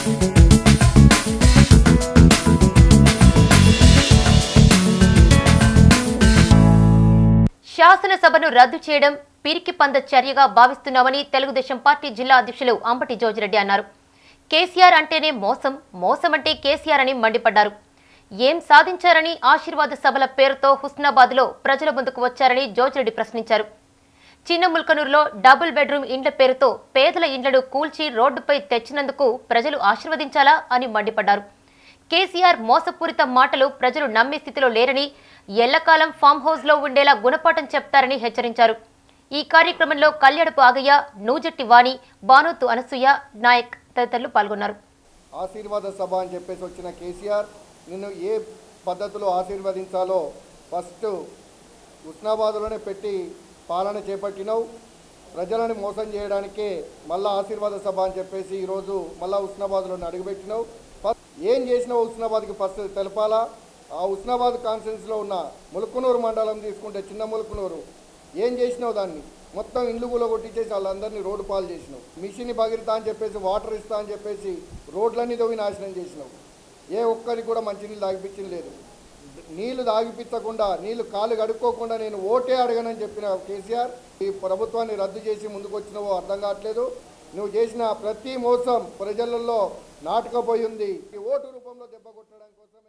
శాసనసభను రద్దు చేయడం పిరికి పంద చర్యగా భావిస్తున్నామని తెలుగుదేశం పార్టీ జిల్లా అధ్యక్షులు అంబటి జోజిరెడ్డి అన్నారు కేసీఆర్ అంటేనే మోసం మోసం అంటే కేసీఆర్ అని మండిపడ్డారు ఏం సాధించారని ఆశీర్వాద సభల పేరుతో హుస్నాబాద్లో ప్రజల ముందుకు వచ్చారని జోజిరెడ్డి ప్రశ్నించారు చిన్న ముల్కనూరులో డబుల్ బెడ్రూమ్ ఇండ్ల పేరుతో పేదల ఇండ్లను కూల్చి రోడ్డుపై తెచ్చినందుకు ప్రజలు ఆశీర్వదించాలా అని మండిపడ్డారు కేసీఆర్ మోసపూరిత మాటలు ప్రజలు నమ్మే స్థితిలో లేరని ఎల్లకాలం ఫామ్ హౌస్ లో ఉండేలా గుణపాఠం చెప్తారని హెచ్చరించారు ఈ కార్యక్రమంలో కళ్యాణపు ఆగయ్య నూజెట్టి వాణి బానోతు అనసూయ నాయక్ తదితరులు పాల్గొన్నారు ఆశీర్వాద సభ అని చెప్పేసి వచ్చిన కేసీఆర్ నిన్ను ఏ పద్ధతిలో ఆశీర్వదించాలో ఫస్ట్ ఉస్నాబాద్లోనే పెట్టి పాలన చేపట్టినావు ప్రజలను మోసం చేయడానికే మళ్ళా ఆశీర్వాద సభ అని చెప్పేసి ఈరోజు మళ్ళా ఉస్నాబాద్లోనే అడుగుపెట్టినావు ఫస్ట్ ఏం చేసినావు ఉస్నాబాద్కి ఫస్ట్ తెలపాలా ఆ ఉస్నాబాద్ కాన్ఫరెన్స్లో ఉన్న ములుకునూరు మండలం తీసుకుంటే చిన్న ములుకునూరు ఏం చేసినావు దాన్ని మొత్తం ఇండ్లు కూడా కొట్టించేసి వాళ్ళందరినీ రోడ్డు పాలు చేసినావు మిషన్ భగీరథ అని చెప్పేసి వాటర్ ఇస్తా అని చెప్పేసి రోడ్లన్నీ తవ్వి నాశనం చేసినావు ఏ ఒక్కరికి కూడా మంచినీళ్ళు తాగిపించింది లేదు నీళ్లు తాగిపించకుండా నీళ్లు కాలు కడుక్కోకుండా నేను ఓటే అడగనని చెప్పిన కేసీఆర్ ఈ ప్రభుత్వాన్ని రద్దు చేసి ముందుకు వచ్చినవో అర్థం కావట్లేదు నువ్వు చేసిన ప్రతి మోసం ప్రజలలో నాటుకపోయి ఉంది ఈ ఓటు రూపంలో దెబ్బ కొట్టడం కోసం